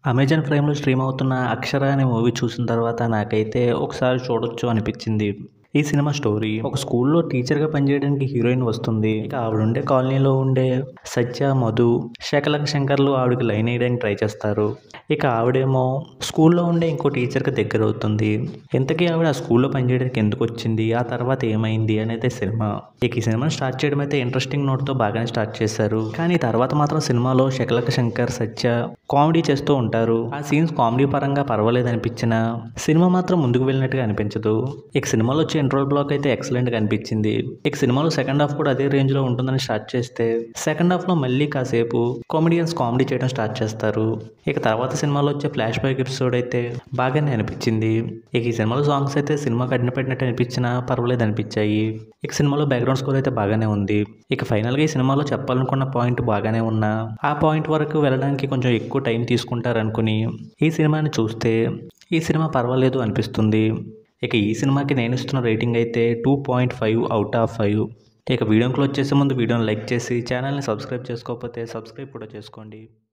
Amazon ప్రైమ్లో stream అవుతున్న అక్షర అనే movie చూసిన తర్వాత నాకైతే ఒకసారి చూడొచ్చు అనిపించింది ఈ సినిమా స్టోరీ ఒక స్కూల్లో టీచర్గా పనిచేయడానికి హీరోయిన్ వస్తుంది ఇక ఆవిడ ఉండే కాలనీలో ఉండే సత్య మధు శకలక శంకర్లు ఆవిడకి లైన్ వేయడానికి ట్రై చేస్తారు ఇక ఆవిడేమో స్కూల్లో ఉండే ఇంకో టీచర్కి దగ్గర అవుతుంది ఇంతకీ ఆవిడ ఆ స్కూల్లో పనిచేయడానికి ఎందుకు వచ్చింది ఆ తర్వాత ఏమైంది అనేది సినిమా ఇక ఈ సినిమా స్టార్ట్ చేయడం అయితే ఇంట్రెస్టింగ్ నోట్తో బాగానే స్టార్ట్ చేశారు కానీ తర్వాత మాత్రం సినిమాలో శకలక శంకర్ సత్య కామెడీ చేస్తూ ఉంటారు ఆ సీన్స్ కామెడీ పరంగా పర్వాలేదు అనిపించిన సినిమా మాత్రం ముందుకు వెళ్ళినట్టుగా అనిపించదు ఇక సినిమాలో వచ్చే ఇంట్రోల్ బ్లాక్ అయితే ఎక్సలెంట్గా అనిపించింది ఇక సినిమాలో సెకండ్ హాఫ్ కూడా అదే రేంజ్లో ఉంటుందని స్టార్ట్ చేస్తే సెకండ్ హాఫ్లో మళ్ళీ కాసేపు కామెడియన్స్ కామెడీ చేయడం స్టార్ట్ చేస్తారు ఇక తర్వాత సినిమాలో వచ్చే ఫ్లాష్ బ్యాక్ ఎపిసోడ్ అయితే బాగానే అనిపించింది ఇక ఈ సినిమాలో సాంగ్స్ అయితే సినిమా కట్టిన పెట్టినట్టు అనిపించినా పర్వాలేదు అనిపించాయి ఇక సినిమాలో బ్యాక్గ్రౌండ్ స్కోర్ అయితే బాగానే ఉంది ఇక ఫైనల్గా ఈ సినిమాలో చెప్పాలనుకున్న పాయింట్ బాగానే ఉన్నా ఆ పాయింట్ వరకు వెళ్ళడానికి కొంచెం ఎక్కువ టైం తీసుకుంటారనుకుని ఈ సినిమాని చూస్తే ఈ సినిమా పర్వాలేదు అనిపిస్తుంది ఇక ఈ సినిమాకి నేను ఇస్తున్న రేటింగ్ అయితే two point five out of five ఇక వీడియోకి వచ్చేసే ముందు వీడియోని లైక్ చేసి ఛానల్ని సబ్స్క్రైబ్ చేసుకోకపోతే సబ్స్క్రైబ్ కూడా చేసుకోండి